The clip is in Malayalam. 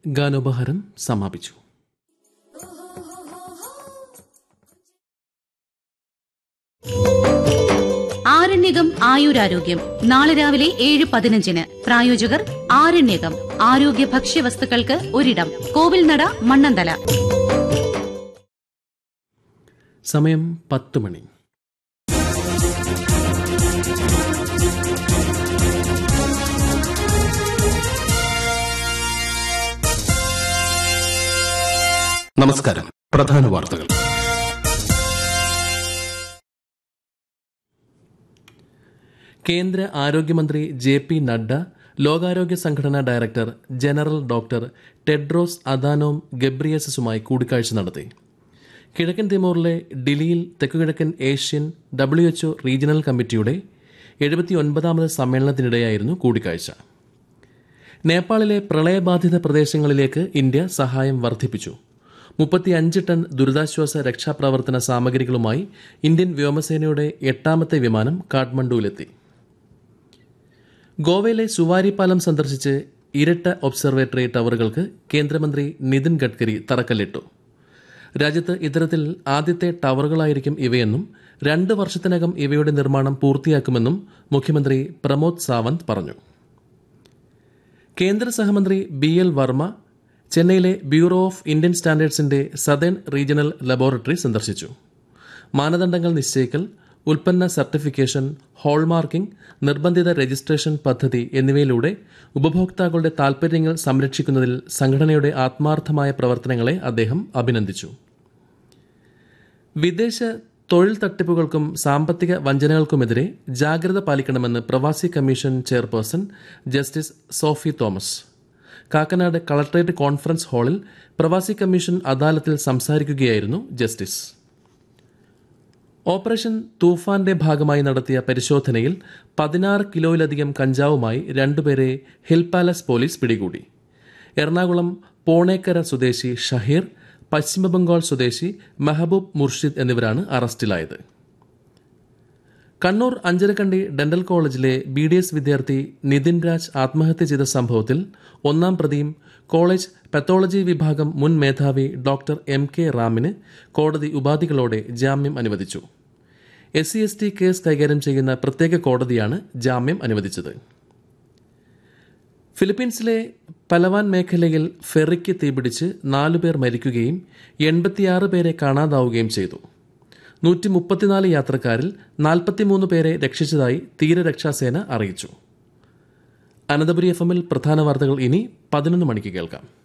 ഗാനോപഹാരം സമാപിച്ചു ആരണ്യകം ആയുരാരോഗ്യം നാളെ രാവിലെ ഏഴ് പതിനഞ്ചിന് പ്രായോജകർ ആരണ്യകം ആരോഗ്യ ഭക്ഷ്യവസ്തുക്കൾക്ക് ഒരിടം കോവിൽനട മണ്ണന്തല സമയം പത്ത് മണി നമസ്കാരം പ്രധാന വാർത്തകൾ കേന്ദ്ര ആരോഗ്യമന്ത്രി ജെ പി നഡ്ഡ ലോകാരോഗ്യ സംഘടനാ director general doctor Tedros Adhanom ഗബ്രിയസസുമായി കൂടിക്കാഴ്ച നടത്തി കിഴക്കൻ തിമോറിലെ ഡിലിയിൽ തെക്കുകിഴക്കൻ ഏഷ്യൻ ഡബ്ല്യു എച്ച്ഒ റീജിയണൽ കമ്മിറ്റിയുടെ എഴുപത്തിയൊൻപതാമത് സമ്മേളനത്തിനിടെയായിരുന്നു കൂടിക്കാഴ്ച നേപ്പാളിലെ പ്രളയബാധിത പ്രദേശങ്ങളിലേക്ക് ഇന്ത്യ സഹായം വർദ്ധിപ്പിച്ചു മുപ്പത്തിയഞ്ച് ടൺ ദുരിതാശ്വാസ രക്ഷാപ്രവർത്തന സാമഗ്രികളുമായി ഇന്ത്യൻ വ്യോമസേനയുടെ എട്ടാമത്തെ വിമാനം കാഠ്മണ്ഡുവിലെത്തി ഗോവയിലെ സുവാരി പാലം സന്ദർശിച്ച് ഇരട്ട ഒബ്സർവേറ്ററി ടവറുകൾക്ക് കേന്ദ്രമന്ത്രി നിതിൻ ഗഡ്കരി തറക്കല്ലിട്ടു രാജ്യത്ത് ഇത്തരത്തിൽ ആദ്യത്തെ ടവറുകളായിരിക്കും ഇവയെന്നും രണ്ട് വർഷത്തിനകം ഇവയുടെ നിർമ്മാണം പൂർത്തിയാക്കുമെന്നും മുഖ്യമന്ത്രി പ്രമോദ് സാവന്ത് പറഞ്ഞു കേന്ദ്ര സഹമന്ത്രി ബി എൽ വർമ്മ ചെന്നൈയിലെ ബ്യൂറോ ഓഫ് ഇന്ത്യൻ സ്റ്റാൻഡേർഡ്സിന്റെ സദേൺ റീജിയണൽ ലബോറട്ടറി സന്ദർശിച്ചു മാനദണ്ഡങ്ങൾ നിശ്ചയിക്കൽ ഉൽപ്പന്ന സർട്ടിഫിക്കേഷൻ ഹോൾമാർക്കിംഗ് നിർബന്ധിത രജിസ്ട്രേഷൻ പദ്ധതി എന്നിവയിലൂടെ ഉപഭോക്താക്കളുടെ താൽപര്യങ്ങൾ സംരക്ഷിക്കുന്നതിൽ സംഘടനയുടെ ആത്മാർത്ഥമായ പ്രവർത്തനങ്ങളെ അദ്ദേഹം അഭിനന്ദിച്ചു വിദേശ തൊഴിൽ തട്ടിപ്പുകൾക്കും സാമ്പത്തിക വഞ്ചനകൾക്കുമെതിരെ ജാഗ്രത പാലിക്കണമെന്ന് പ്രവാസി commission chairperson justice Sophy Thomas Kakkanad collectorate conference ഹാളിൽ പ്രവാസി കമ്മീഷൻ അദാലത്തിൽ സംസാരിക്കുകയായിരുന്നു ജസ്റ്റിസ് ഓപ്പറേഷൻ തൂഫാന്റെ ഭാഗമായി നടത്തിയ പരിശോധനയിൽ പതിനാറ് കിലോയിലധികം കഞ്ചാവുമായി രണ്ടുപേരെ ഹിൽ പാലസ് പോലീസ് പിടികൂടി എറണാകുളം പോണേക്കര സ്വദേശി ഷഹീർ പശ്ചിമബംഗാൾ സ്വദേശി മെഹബൂബ് മുർഷിദ് എന്നിവരാണ് അറസ്റ്റിലായത് കണ്ണൂർ അഞ്ചരക്കണ്ടി ഡെന്റൽ കോളേജിലെ ബി ഡി എസ് വിദ്യാർത്ഥി നിതിൻ രാജ് ആത്മഹത്യ ചെയ്ത സംഭവത്തിൽ ഒന്നാം പ്രതിയും കോളേജ് പത്തോളജി വിഭാഗം മുൻ മേധാവി ഡോക്ടർ എം കെ റാമിന് കോടതി ഉപാധികളോടെ ജാമ്യം അനുവദിച്ചു S C S T case കൈകാര്യം ചെയ്യുന്ന പ്രത്യേക കോടതിയാണ് ജാമ്യം അനുവദിച്ചത് ഫിലിപ്പീൻസിലെ പലവാൻ മേഖലയിൽ ഫെറിക്ക് തീപിടിച്ച് നാലുപേർ മരിക്കുകയും എൺപത്തിയാറ് പേരെ കാണാതാവുകയും ചെയ്തു നൂറ്റി മുപ്പത്തിനാല് യാത്രക്കാരിൽ നാൽപ്പത്തിമൂന്ന് പേരെ രക്ഷിച്ചതായി തീരരക്ഷാസേന അറിയിച്ചു അനന്തപുരി എഫ് എമ്മിൽ പ്രധാന വാർത്തകൾ ഇനി പതിനൊന്ന് മണിക്ക് കേൾക്കാം